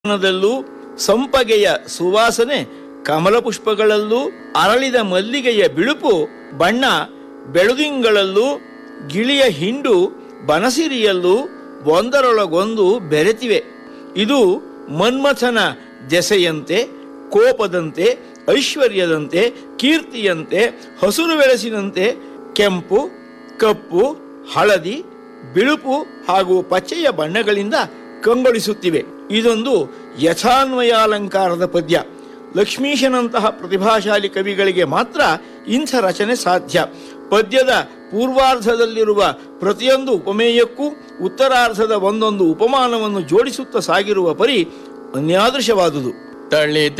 ನದಲ್ಲೂ ಸಂಪಗೆಯ ಸುವಾಸನೆ ಕಮಲ ಪುಷ್ಪಗಳಲ್ಲೂ ಅರಳಿದ ಮಲ್ಲಿಗೆಯ ಬಿಳುಪು ಬಣ್ಣ ಬೆಳುದಿಂಗಳಲ್ಲೂ ಗಿಳಿಯ ಹಿಂಡು ಬನಸಿರಿಯಲ್ಲೂ ಒಂದರೊಳಗೊಂದು ಬೆರೆತಿವೆ ಇದು ಮನ್ಮಥನ ದೆಸೆಯಂತೆ ಕೋಪದಂತೆ ಐಶ್ವರ್ಯದಂತೆ ಕೀರ್ತಿಯಂತೆ ಹಸುರು ಬೆಳೆಸಿನಂತೆ ಕೆಂಪು ಕಪ್ಪು ಹಳದಿ ಬಿಳುಪು ಹಾಗೂ ಪಚ್ಚೆಯ ಬಣ್ಣಗಳಿಂದ ಕಂಗೊಳಿಸುತ್ತಿವೆ ಇದೊಂದು ಯಥಾನ್ವಯಾಲಂಕಾರದ ಪದ್ಯ ಲಕ್ಷ್ಮೀಶನಂತಹ ಪ್ರತಿಭಾಶಾಲಿ ಕವಿಗಳಿಗೆ ಮಾತ್ರ ಇಂಥ ರಚನೆ ಸಾಧ್ಯ ಪದ್ಯದ ಪೂರ್ವಾರ್ಧದಲ್ಲಿರುವ ಪ್ರತಿಯೊಂದು ಉಪಮೇಯಕ್ಕೂ ಉತ್ತರಾರ್ಧದ ಒಂದೊಂದು ಉಪಮಾನವನ್ನು ಜೋಡಿಸುತ್ತಾ ಸಾಗಿರುವ ಪರಿ ಅನ್ಯಾದೃಶವಾದುದು ತಳಿತ